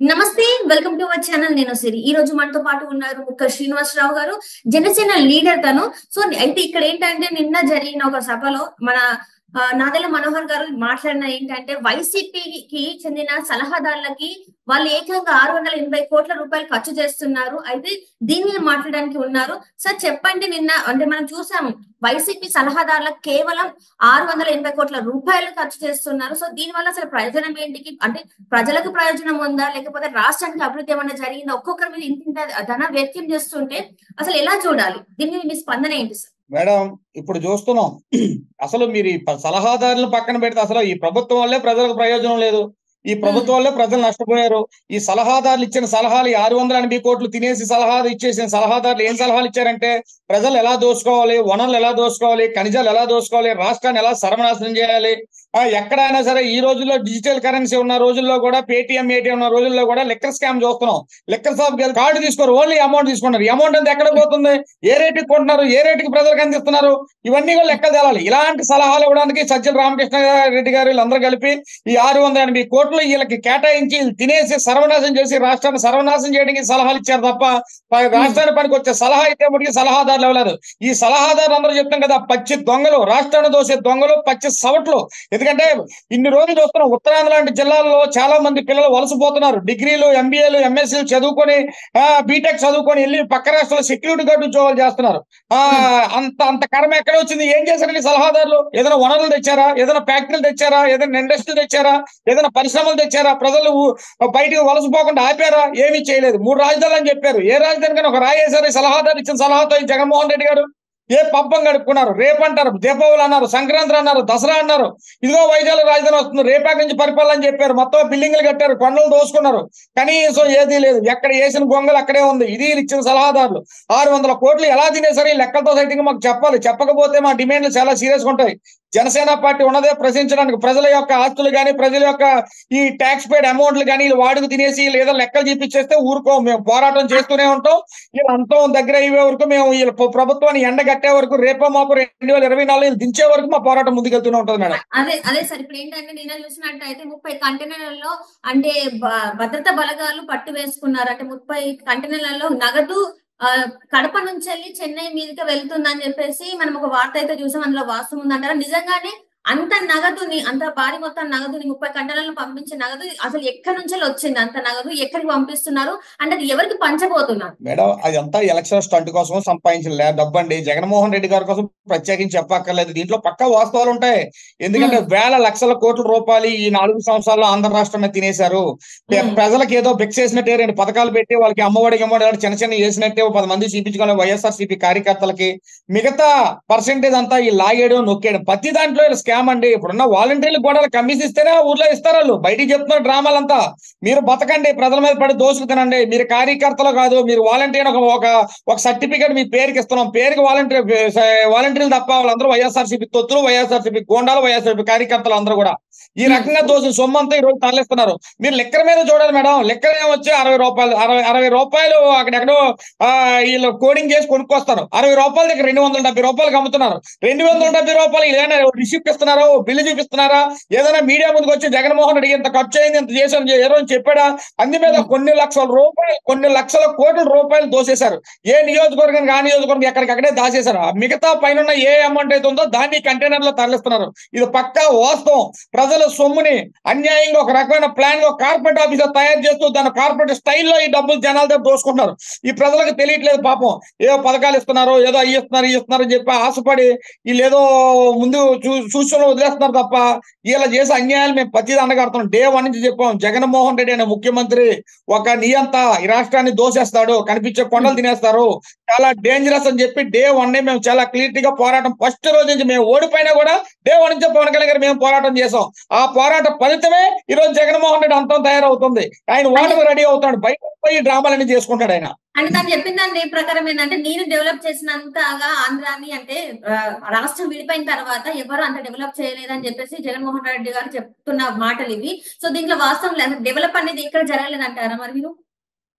నమస్తే welcome to our channel నేను సిరి ఈ రోజు మనతో పాటు ఉన్నారు ముక్క శ్రీనివాసరావు గారు జనసేన లీడర్ తను సో అయితే ఇక్కడ ఏంటంటే నిన్న జరిగిన ఒక సభలో మన ఆ, నాదెల్ల మనోహర్ గారు మాట్లాడిన ఏంటంటే వైసీపీకి చెందిన సలహాదారులకి వాళ్ళు ఏకంగా ఆరు వందల ఎనభై కోట్ల రూపాయలు ఖర్చు చేస్తున్నారు అయితే దీని మీద మాట్లాడడానికి ఉన్నారు సార్ చెప్పండి నిన్న అంటే మనం చూసాము వైసీపీ సలహాదారులకు కేవలం ఆరు వందల ఎనభై కోట్ల రూపాయలు ఖర్చు చేస్తున్నారు సో దీని వల్ల అసలు ప్రయోజనం ఏంటికి అంటే ప్రజలకు ప్రయోజనం ఉందా లేకపోతే రాష్ట్రానికి అభివృద్ధి ఏమన్నా జరిగిందా ఒక్కొక్కరి మీద ఇంత ఇంత ధన వ్యక్తం చేస్తుంటే అసలు ఎలా చూడాలి దీని మీద మీ స్పందన ఏంటి సార్ మేడం ఇప్పుడు చూస్తున్నాం అసలు మీరు ఈ ప- సలహాదారులను పక్కన పెడితే అసలు ఈ ప్రభుత్వం వల్లే ప్రజలకు ప్రయోజనం లేదు ఈ ప్రభుత్వం వల్లే ప్రజలు నష్టపోయారు ఈ సలహాదారులు ఇచ్చిన సలహాలు ఈ ఆరు వందల ఎనభై కోట్లు తినేసి సలహాలు ఇచ్చేసిన సలహాదారులు ఏం సలహాలు ఇచ్చారంటే ప్రజలు ఎలా దోసుకోవాలి వనరులు ఎలా దోసుకోవాలి ఖనిజాలు ఎలా దోసుకోవాలి రాష్ట్రాన్ని ఎలా సర్వనాశనం చేయాలి ఆ, ఎక్కడైనా సరే ఈ రోజుల్లో డిజిటల్ కరెన్సీ ఉన్న రోజుల్లో కూడా పేటిఎం ఏటీఎం ఉన్న రోజుల్లో కూడా లెక్కర్ స్కామ్ చూస్తున్నాం లెక్కర్ షాప్ కార్డు తీసుకోరు ఓన్లీ అమౌంట్ తీసుకున్నారు ఈ అమౌంట్ అంతా ఎక్కడ పోతుంది ఏ రేటుకి కొంటున్నారు ఏ రేటుకి ప్రజలకు అందిస్తున్నారు ఇవన్నీ కూడా లెక్కలు తేలాలి ఇలాంటి సలహాలు ఇవ్వడానికి సజ్జల రామకృష్ణ రెడ్డి గారు వీళ్ళందరూ కలిపి ఈ ఆరు వందల ఎనభై కోట్లు వీళ్ళకి కేటాయించి వీళ్ళు తినేసి సర్వనాశనం చేసి రాష్ట్రాన్ని సర్వనాశనం చేయడానికి సలహాలు ఇచ్చారు తప్ప ప- రాష్ట్రానికి పనికి వచ్చే సలహా అయితే మటుకు సలహాదారులు ఇవ్వలేదు ఈ సలహాదారులు అందరూ చెప్తాం కదా పచ్చి దొంగలు రాష్ట్రాన్ని దోసే దొంగలు పచ్చి సవట్లు ఎందుకంటే ఇన్ని రోజులు చూస్తున్నాం ఉత్తరాంధ్ర లాంటి జిల్లాల్లో చాలా మంది పిల్లలు వలసపోతున్నారు డిగ్రీలు ఎంబీఏలు ఎంఎస్సీలు చదువుకొని బీటెక్ చదువుకొని వెళ్ళి పక్క రాష్ట్రంలో సెక్యూరిటీ గార్డు ఉద్యోగాలు చేస్తున్నారు ఆ అంత అంత కర్మ ఎక్కడ వచ్చింది ఏం చేశారండి సలహాదారులు ఏదైనా వనరులు తెచ్చారా ఏదైనా ఫ్యాక్టరీలు తెచ్చారా ఏదైనా ఇండస్ట్రీలు తెచ్చారా ఏదైనా పరిశ్రమలు తెచ్చారా ప్రజలు ఊ- బయటికి వలసపోకుండా ఆపారా ఏమీ చేయలేదు మూడు రాజధానులు అని చెప్పారు ఏ రాజధాని కానీ ఒక రాయి వేశారు ఈ సలహాదారు ఇచ్చిన సలహాతో ఈ జగన్మోహన్ రెడ్డి గారు ఏ పబ్బం గడుపుకున్నారు రేపు అంటారు దీపావళి అన్నారు సంక్రాంతి అన్నారు దసరా అన్నారు ఇదిగో వైజాగ్ రాజధాని వస్తుంది రేపాక నుంచి పరిపాలన అని చెప్పారు మొత్తం బిల్డింగ్లు కట్టారు కొండలు దోసుకున్నారు కనీసం ఏదీ లేదు ఎక్కడ వేసిన గొంగలు అక్కడే ఉంది ఇది వీళ్ళు ఇచ్చిన సలహాదారులు ఆరు వందల కోట్లు ఎలా తినేసరి ఈ లెక్కలతో సైతం మాకు చెప్పాలి చెప్పకపోతే మా డిమాండ్లు చాలా సీరియస్ గా ఉంటాయి జనసేన పార్టీ ఉన్నదే ప్రశ్నించడానికి ప్రజల యొక్క ఆస్తులు కానీ ప్రజల యొక్క ఈ ట్యాక్స్ పేడ్ అమౌంట్లు కానీ వీళ్ళు వాడుకు తినేసి లేదా లెక్కలు చూపించేస్తే ఊరుకో మేము పోరాటం చేస్తూనే ఉంటాం వీళ్ళు అంతం దగ్గర అయ్యే వరకు మేము వీళ్ళ ప్ర- ప్రభుత్వాన్ని ఎండగట్టే వరకు రేపో మాకు రెండు వేల ఇరవై నాలుగు వీళ్ళు దించే వరకు మా పోరాటం ముందుకెళ్తూనే ఉంటుంది మేడం అదే అదే సార్ ఇప్పుడు ఏంటంటే నిన్న చూసినట్టయితే ముప్పై కంటైనర్లలో అంటే బ- భద్రతా బలగాలు పట్టు వేసుకున్నారు అంటే ముప్పై కంటైనర్లలో నగదు ఆ, కడప నుంచి వెళ్ళి చెన్నై మీదకి వెళ్తుందని చెప్పేసి మనం ఒక వార్త అయితే చూసాం అందులో వాస్తవం ఉందంటారా నిజంగానే అంత నగదుని అంత భారీ మొత్తం నగదుని ముప్పై కంటైనర్లు పంపించే నగదు అసలు ఎక్కడి నుంచి వచ్చింది అంత నగదు ఎక్కడికి పంపిస్తున్నారు అంటే అది ఎవరికి పంచబోతున్నారు మేడం అదంతా ఎలక్షన్ స్టంట్ కోసం సంపాదించిన లే- డబ్బు అండి జగన్మోహన్ రెడ్డి గారి కోసం ప్రత్యేకించి చెప్పక్కర్లేదు దీంట్లో పక్కా వాస్తవాలు ఉంటాయి ఎందుకంటే వేల లక్షల కోట్ల రూపాయలు ఈ నాలుగు సంవత్సరాల్లో ఆంధ్ర రాష్ట్రమే తినేశారు ప్ర- Hmm. ప్రజలకు ఏదో భిక్ష వేసినట్టే రెండు పథకాలు పెట్టి వాళ్ళకి అమ్మఒడికి అమ్మఒడి చిన్న చిన్న వేసినట్టే ఓ పది మంది చూపించుకోవాలి వైఎస్ఆర్ సిపి కార్యకర్తలకి మిగతా పర్సెంటేజ్ అంతా ఈ లాగేయడం నొక్కేయడం ప్రతి దాంట్లో స్కామ్ అండి ఇప్పుడున్న వాలంటీర్లు కూడా కమిషన్ ఇస్తేనే ఆ ఊర్లో ఇస్తారు వాళ్ళు బయటికి చెప్తున్నారు డ్రామాలంతా మీరు బతకండి ప్రజల మీద పడి దోసుకు తినండి మీరు కార్యకర్తలు కాదు మీరు వాలంటీర్ ఒక ఒక ఒక సర్టిఫికేట్ మీ పేరుకి ఇస్తున్నాం పేరుకి వాలంటీర్ వాలంటీర్లు తప్ప వాళ్ళందరూ వైఎస్ఆర్సీపీ తొత్తులు వైఎస్ఆర్సీపీ గోండాలు వైఎస్ఆర్సీపీ కార్యకర్తలు అందరూ కూడా ఈ రకంగా దోసిన సొమ్ము అంతా ఈ రోజు తరలిస్తున్నారు మీరు లెక్కల మీద చూడాలి మేడం లెక్కలు ఏమొచ్చి అరవై రూపాయలు అరవై అరవై రూపాయలు అక్కడెక్కడో ఆ, వీళ్ళు కోడింగ్ చేసి కొనుక్కొస్తారు అరవై రూపాయల దగ్గర రెండు వందల డెబ్బై రూపాయలకు అమ్ముతున్నారు రెండు వందల డెబ్బై రూపాయలు ఏదైనా రిసిప్ట్ ఇస్తున్నారా ఓ బిల్లు చూపిస్తున్నారా ఏదైనా మీడియా ముందుకు వచ్చి జగన్మోహన్ రెడ్డి ఇంత ఖర్చు అయింది ఇంత చేశాను ఏదో అని చెప్పాడా అందు మీద కొన్ని లక్షల రూపాయలు కొన్ని లక్షల కోట్ల రూపాయలు దోసేశారు ఏ నియోజకవర్గానికి ఆ నియోజకవర్గం ఎక్కడికక్కడే దాచేశారు ఆ మిగతా పైన ఏ అమౌంట్ అయితే ఉందో దాన్ని కంటైనర్ లో తరలిస్తున్నారు ఇది పక్కా వాస్తవం ప్రజల సొమ్ముని అన్యాయంగా ఒక రకమైన ప్లాన్ గా కార్పొరేట్ ఆఫీసర్ తయారు చేస్తూ దాని కార్పొరేట్ స్టైల్లో ఈ డబ్బులు జనాల దగ్గర దోసుకుంటున్నారు ఈ ప్రజలకు తెలియట్లేదు పాపం ఏదో పథకాలు ఇస్తున్నారు ఏదో అయ్యి ఇస్తున్నారు ఇవి ఇస్తున్నారు అని చెప్పి ఆశపడి వీళ్ళు ఏదో ముందు చూ చూసుకొని వదిలేస్తున్నారు తప్ప వీళ్ళ చేసే అన్యాయాలు మేము ప్రతి అండగడుతున్నాం డే వన్ నుంచి చెప్పాం జగన్మోహన్ రెడ్డి అనే ముఖ్యమంత్రి ఒక నియంత ఈ రాష్ట్రాన్ని దోసేస్తాడు కనిపించే కొండలు తినేస్తారు చాలా డేంజరస్ అని చెప్పి డే వన్ మేము చాలా క్లియర్ గా పోరాటం ఫస్ట్ రోజు నుంచి మేము ఓడిపోయినా కూడా డే వన్ నుంచి పవన్ కళ్యాణ్ గారు మేము పోరాటం చేసాం ఆ పోరాట ఫలితమే ఈ రోజు జగన్మోహన్ రెడ్డి అంతం తయారవుతుంది ఆయన ఓటమి రెడీ అవుతాడు బయట పోయి డ్రామాలన్నీ చేసుకుంటాడు ఆయన అంటే తను చెప్పిన దాని ప్రకారం ఏంటంటే నేను డెవలప్ చేసినంతగా ఆంధ్రాని అంటే ఆ, రాష్ట్రం విడిపోయిన తర్వాత ఎవరు అంత డెవలప్ చేయలేదని చెప్పేసి జగన్మోహన్ రెడ్డి గారు చెప్తున్న మాటలు ఇవి సో దీంట్లో వాస్తవం లేదు డెవలప్ అనేది ఇక్కడ జరగలేదంటారా మరి మీరు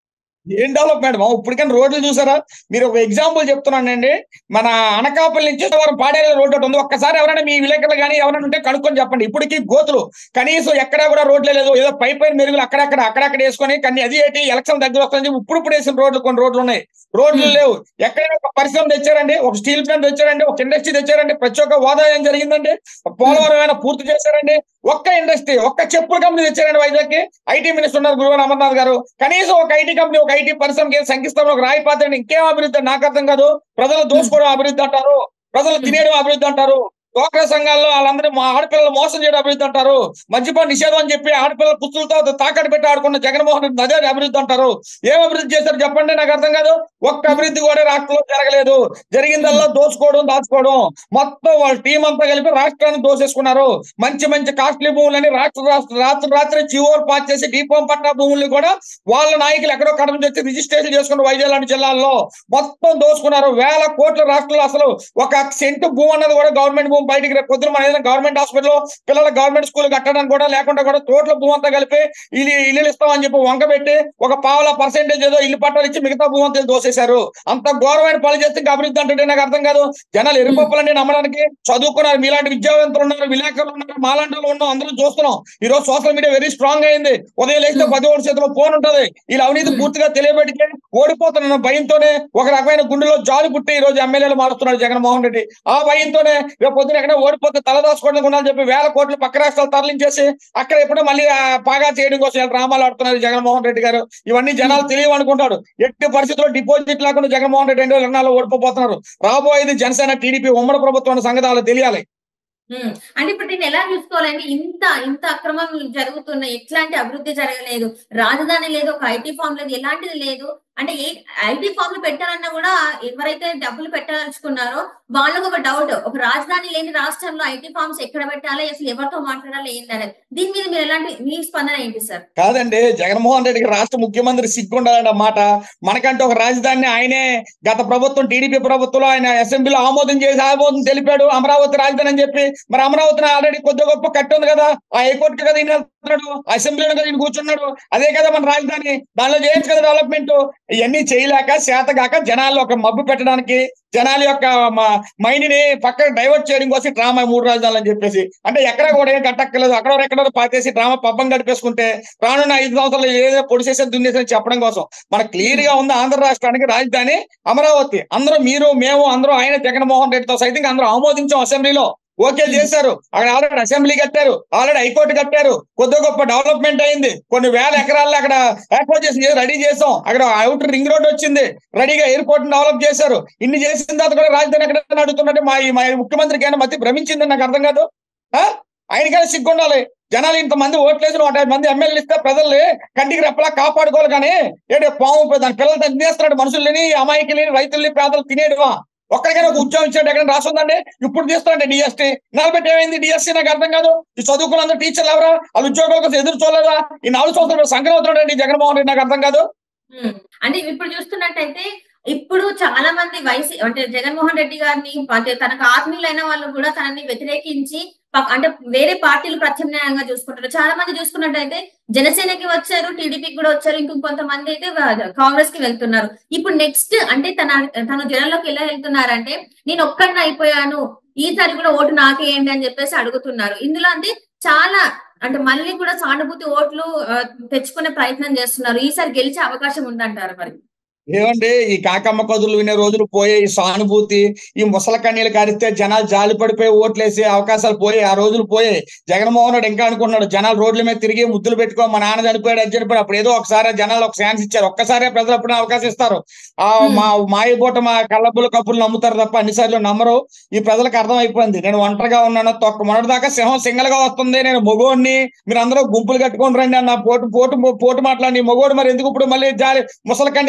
ఏం డెవలప్మెంట్ మా ఇప్పటికైనా రోడ్లు చూసారా మీరు ఒక ఎగ్జాంపుల్ చెప్తున్నానండి మన అనకాపల్లి నుంచి వారం పాడేరు రోడ్డు ఒకటి ఉంది ఒక్కసారి ఎవరైనా మీ విలేకరులు కానీ ఎవరైనా ఉంటే కనుక్కొని చెప్పండి ఇప్పటికీ గోతులు కనీసం ఎక్కడా కూడా రోడ్లే లేదు ఏదో పై పైన మెరుగులు అక్కడక్కడ అక్కడక్కడ వేసుకొని కానీ అది ఏంటి ఎలక్షన్ దగ్గర వస్తుందని చెప్పి ఇప్పుడు ఇప్పుడు వేసిన రోడ్లు కొన్ని రోడ్లు ఉన్నాయి రోడ్లు లేవు ఎక్కడైనా ఒక పరిశ్రమ తెచ్చారండి ఒక స్టీల్ ప్లాంట్ తెచ్చారండి ఒక ఇండస్ట్రీ తెచ్చారండి ప్రతి ఒక్క హోదా ఏం జరిగిందండి పోలవరం ఏమైనా పూర్తి చేశారండి ఒక్క ఇండస్ట్రీ ఒక్క చెప్పుల కంపెనీ తెచ్చారండి వైజాగ్ కి ఐటీ మినిస్టర్ ఉన్నారు గురువారు అమర్నాథ్ గారు కనీసం ఒక ఐటీ కంపెనీ ఒక ఐటీ పరిశ్రమకి శంకిస్తాం ఒక రాయి పాత్ర ఇంకేం అభివృద్ధి అని నాకు అర్థం కాదు ప్రజలు దోసుకోవడం అభివృద్ధి అంటారు ప్రజలు తినేయడం అభివృద్ధి అంటారు డ్వాక్రా సంఘాల్లో వాళ్ళందరూ మా ఆడపిల్లలు మోసం చేయడం అభివృద్ధి అంటారు మద్యపాన నిషేధం అని చెప్పి ఆడపిల్లల పుస్తులతో తాకట్టు పెట్టి ఆడుకున్న జగన్మోహన్ రెడ్డి అదే అభివృద్ధి అంటారు ఏం అభివృద్ధి చేశారు చెప్పండి నాకు అర్థం కాదు ఒక్క అభివృద్ధి కూడా రాష్ట్రంలో జరగలేదు జరిగిందల్లా దోచుకోవడం దాచుకోవడం మొత్తం వాళ్ళ టీం అంతా కలిపి రాష్ట్రాన్ని దోసేసుకున్నారు మంచి మంచి కాస్ట్లీ భూములని రాష్ట్ర రాష్ట్ర రాత్రి రాత్రి జీవోలు పాస్ చేసి దీపం పట్ట భూముల్ని కూడా వాళ్ళ నాయకులు ఎక్కడో కడప నుంచి వచ్చి రిజిస్ట్రేషన్ చేసుకున్న వైద్య లాంటి జిల్లాల్లో మొత్తం దోసుకున్నారు వేల కోట్ల రాష్ట్రంలో అసలు ఒక సెంటు భూమి అన్నది కూడా గవర్నమెంట్ భూమి బయటికి రా- పొద్దున మన ఏదైనా గవర్నమెంట్ హాస్పిటల్ పిల్లల గవర్నమెంట్ స్కూల్ కట్టడానికి కూడా లేకుండా కూడా తోటల భూమి అంతా కలిపి ఇల్లు ఇల్లు ఇస్తామని చెప్పి వంక పెట్టి ఒక పావుల పర్సెంటేజ్ ఏదో ఇల్లు పట్టాలు ఇచ్చి మిగతా భూమి అంతా దోసేశారు అంత ఘోరమైన పనులు చేస్తే ఇంకా అభివృద్ధి అంటే నాకు అర్థం కాదు జనాలు ఎరుపప్పులన్నీ నమ్మడానికి చదువుకున్నారు మీలాంటి విద్యావంతులు ఉన్నారు విలేకరులు ఉన్నారు మాలాంటి వాళ్ళు ఉన్నాం అందరూ చూస్తున్నాం ఈ రోజు సోషల్ మీడియా వెరీ స్ట్రాంగ్ అయింది ఉదయం లేస్తే పది ఓడి చేతిలో ఫోన్ ఉంటది వీళ్ళ అవినీతి పూర్తిగా తెలియబెట్టితే ఓడిపోతున్న భయంతోనే ఒక రకమైన గుండెలో జాలి పుట్టి ఈ రోజు ఎమ్మెల్యేలు మారుస్తున్నాడు జగన్మోహన్ రెడ్డి ఆ భయంతోనే రేపు పొద్దున ఎక్కడ ఓడిపోతే తలదాచుకోవడానికి ఉండాలని చెప్పి వేల కోట్లు పక్క రాష్ట్రాలు తరలించేసి అక్కడ ఎప్పుడో మళ్ళీ ఆ పాగా చేయడం కోసం ఇలా డ్రామాలు ఆడుతున్నారు జగన్మోహన్ రెడ్డి గారు ఇవన్నీ జనాలు తెలియవనుకుంటాడు ఎట్టి పరిస్థితుల్లో డిపాజిట్ లేకుండా జగన్మోహన్ రెడ్డి రెండు వేల ఇరవై నాలుగులో ఓడిపోతున్నారు రాబోయేది జనసేన టీడీపీ ఉమ్మడి ప్రభుత్వం సంగతి వాళ్ళకి తెలియాలి ఉమ్. అంటే ఇప్పుడు దీన్ని ఎలా చూసుకోవాలంటే ఇంత ఇంత అక్రమం జరుగుతున్నాయి ఎట్లాంటి అభివృద్ధి జరగలేదు రాజధాని లేదు ఒక ఐటీ ఫామ్ లేదు ఎలాంటిది లేదు అంటే ఏ ఐటీ ఫామ్లు పెట్టాలన్నా కూడా ఎవరైతే డబ్బులు పెట్టాలనుకున్నారో వాళ్ళకు ఒక డౌట్ ఒక రాజధాని లేని రాష్ట్రంలో ఐటీ ఫార్మ్స్ ఎక్కడ పెట్టాలి అసలు ఎవరితో మాట్లాడాలి ఏంటనేది దీని మీద మీరు ఎలాంటి మీ స్పందన ఏంటి సార్ కాదండి జగన్మోహన్ రెడ్డికి రాష్ట్ర ముఖ్యమంత్రి సిగ్గుండాలండి మాట మనకంటే ఒక రాజధానిని ఆయనే గత ప్రభుత్వం టీడీపీ ప్రభుత్వంలో ఆయన అసెంబ్లీలో ఆమోదం చేసి ఆమోదం తెలిపాడు అమరావతి రాజధాని అని చెప్పి మరి అమరావతిని ఆల్రెడీ కొద్ది గొప్ప కట్టి ఉంది కదా ఆ హైకోర్టు కదా ఈయన వెళ్తున్నాడు అసెంబ్లీలో కదా ఈయన కూర్చున్నాడు అదే కదా మన రాజధాని దానిలో చేయొచ్చు కదా డెవలప్మెంట్ ఇవన్నీ చేయలేక చేతగాక జనాల్లో ఒక మబ్బు పెట్టడానికి జనాల యొక్క మైండ్ ని పక్కన డైవర్ట్ చేయడం కోసం డ్రామా మూడు రాజధానులు అని చెప్పేసి అంటే ఎక్కడ కూడా ఏం కట్టక్కర్లేదు అక్కడ ఎక్కడ పాతేసి డ్రామా పబ్బం గడిపేసుకుంటే రానున్న ఐదు సంవత్సరాలు ఏదో పొడి చేసి దున్నేసి చెప్పడం కోసం మనకు క్లియర్ గా ఉంది ఆంధ్ర రాష్ట్రానికి రాజధాని అమరావతి అందరూ మీరు మేము అందరూ ఆయన జగన్మోహన్ రెడ్డితో సైతం అందరూ ఆమోదించాం అసెంబ్లీలో ఓకే చేశారు అక్కడ ఆల్రెడీ అసెంబ్లీ కట్టారు ఆల్రెడీ హైకోర్టు కట్టారు కొద్ది గొప్ప డెవలప్మెంట్ అయింది కొన్ని వేల ఎకరాల్లో అక్కడ చేసి రెడీ చేసాం అక్కడ అవుటర్ రింగ్ రోడ్ వచ్చింది రెడీగా ఎయిర్పోర్ట్ డెవలప్ చేశారు ఇన్ని చేసిన తర్వాత కూడా రాజధాని ఎక్కడ అడుగుతున్నట్టు మా ఈ- మా ముఖ్యమంత్రికి అయినా మధ్య భ్రమించింది నాకు అర్థం కాదు ఆ? ఆయనకైనా సిగ్గుండాలి జనాలు ఇంతమంది ఓట్లేసిన నూట యాభై మంది ఎమ్మెల్యేలు ఇస్తే ప్రజల్ని కంటికి రెప్పలా కాపాడుకోవాలి కానీ ఏడే పాము దాని పిల్లలు తినేస్తున్నాడు మనుషుల్ని అమాయకులని రైతుల్ని పేదలు తినేడువా ఒక్కడికైనా ఒక ఉద్యోగం ఇచ్చాడు ఎక్కడ రాస్తుందండి ఇప్పుడు తీస్తారండి డిఎస్టీ నిలబెట్టి ఏమైంది డిఎస్సీ నాకు అర్థం కాదు ఈ చదువుకున్న అందరూ టీచర్లు ఎవరా వాళ్ళ ఉద్యోగాల కోసం ఎదురు చూడలేదా ఈ నాలుగు సంవత్సరాలు సంక్రమం అవుతున్నాడండి జగన్మోహన్ రెడ్డి నాకు అర్థం కాదు ఉమ్. అంటే ఇప్పుడు చూస్తున్నట్టయితే ఇప్పుడు చాలా మంది వైసీ అంటే జగన్మోహన్ రెడ్డి గారిని అంటే తనకు ఆత్మీయులైన వాళ్ళు కూడా తనని వ్యతిరేకించి పక్- అంటే వేరే పార్టీలు ప్రత్యామ్నాయంగా చూసుకుంటారు చాలా మంది చూసుకున్నట్టయితే జనసేనకి వచ్చారు టీడీపీకి కూడా వచ్చారు ఇంకొక కొంతమంది అయితే కాంగ్రెస్ కి వెళ్తున్నారు ఇప్పుడు నెక్స్ట్ అంటే తన తను జనంలోకి ఎలా వెళ్తున్నారంటే నేను ఒక్కడిని అయిపోయాను ఈసారి కూడా ఓటు నాకేయండి అని చెప్పేసి అడుగుతున్నారు ఇందులో అంటే చాలా అంటే మళ్ళీ కూడా సానుభూతి ఓట్లు ఆ, తెచ్చుకునే ప్రయత్నం చేస్తున్నారు ఈసారి గెలిచే అవకాశం ఉందంటారు మరి ఏమండి ఈ కాకమ్మ కదులు వినే రోజులు పోయే ఈ సానుభూతి ఈ ముసల కన్నీళ్ళు కారిస్తే జనాలు జాలి పడిపోయి ఓట్లేసి అవకాశాలు పోయి ఆ రోజులు పోయి జగన్మోహన్ రెడ్డి ఇంకా అనుకున్నాడు జనాలు రోడ్ల మీద తిరిగి ముద్దులు పెట్టుకో మా నాన్న చనిపోయాడు అది చనిపోయాడు అప్పుడు ఏదో ఒకసారి జనాలు ఒక ఛాన్స్ ఇచ్చారు ఒక్కసారే ప్రజలు అప్పుడు అవకాశం ఇస్తారు ఆ మా మాయబోట మా కళ్ళబుల కప్పులు నమ్ముతారు తప్ప అన్నిసార్లు నమ్మరు ఈ ప్రజలకు అర్థం అయిపోయింది నేను ఒంటరిగా ఉన్నాను తొక్క మొన్నటి దాకా సింహం సింగల్ గా వస్తుంది నేను మొగోడిని మీరు అందరూ గుంపులు కట్టుకొని రండి అన్న పోటు పోటు పోటు మాట్లాడి మొగోడు మరి ఎందుకు ఇప్పుడు మళ్ళీ జాలి ముసల కన్నీళ్ళు కాలుస్తున్నారు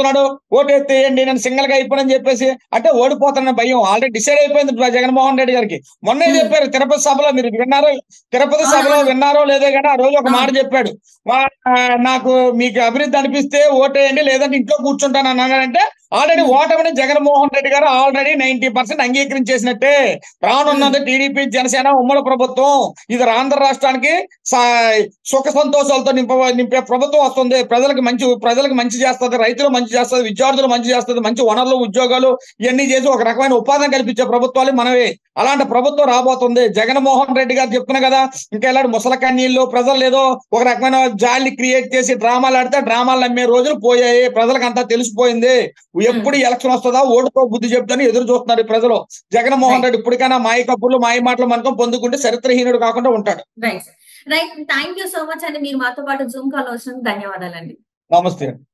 చెప్తున్నాడు ఓటు ఎత్తేయండి నేను సింగిల్ గా అయిపోనని చెప్పేసి అంటే ఓడిపోతానన్న భయం ఆల్రెడీ డిసైడ్ అయిపోయింది ప్ర- జగన్మోహన్ రెడ్డి గారికి మొన్నే Hmm. చెప్పారు తిరుపతి సభలో మీరు విన్నారో తిరుపతి అవును, సభలో అవును. విన్నారో లేదో కానీ ఆ రోజు ఒక అవును. మాట చెప్పాడు "మా- ఆ, నాకు మీకు అభివృద్ధి అనిపిస్తే ఓటేయండి లేదంటే ఇంట్లో కూర్చుంటాను అని అన్నాడంటే ఆల్రెడీ Hmm. ఓటమిని జగన్మోహన్ రెడ్డి గారు ఆల్రెడీ నైన్టీ పర్సెంట్ అంగీకరించేసినట్టే రానున్నది టీడీపీ జనసేన ఉమ్మడి ప్రభుత్వం ఇది ఆంధ్ర రాష్ట్రానికి సా- సుఖ సంతోషాలతో నింప నింపే ప్రభుత్వం వస్తుంది ప్రజలకు మంచి ప్రజలకు మంచి చేస్తుంది రైతులు మంచి చేస్తుంది విద్యార్థులు మంచి చేస్తుంది మంచి వనరులు ఉద్యోగాలు ఇవన్నీ చేసి ఒక రకమైన ఉపాధిని కల్పించే ప్రభుత్వాలు మనవే అలాంటి ప్రభుత్వం రాబోతుంది జగన్మోహన్ రెడ్డి గారు చెప్తున్నా కదా ఇంకా ఇలాంటి ముసల కన్నీళ్ళు ప్రజలు ఏదో ఒక రకమైన జాలి క్రియేట్ చేసి డ్రామాలు ఆడితే డ్రామాలు నమ్మే రోజులు పోయాయి ప్రజలకు అంతా తెలిసిపోయింది ఎప్పుడు ఎలక్షన్ వస్తుందా ఓటుతో బుద్ధి చెప్తాను ఎదురు చూస్తున్నారు ఈ ప్రజలు జగన్మోహన్ రెడ్డి ఇప్పటికైనా మాయ కబుర్లు మాయ మాటలు మనకం పొందుకుంటే చరిత్రహీనుడు కాకుండా ఉంటాడు right right thank you so much అండి మీరు మాతో పాటు జూమ్ కాల్ వచ్చినందుకు ధన్యవాదాలండి నమస్తే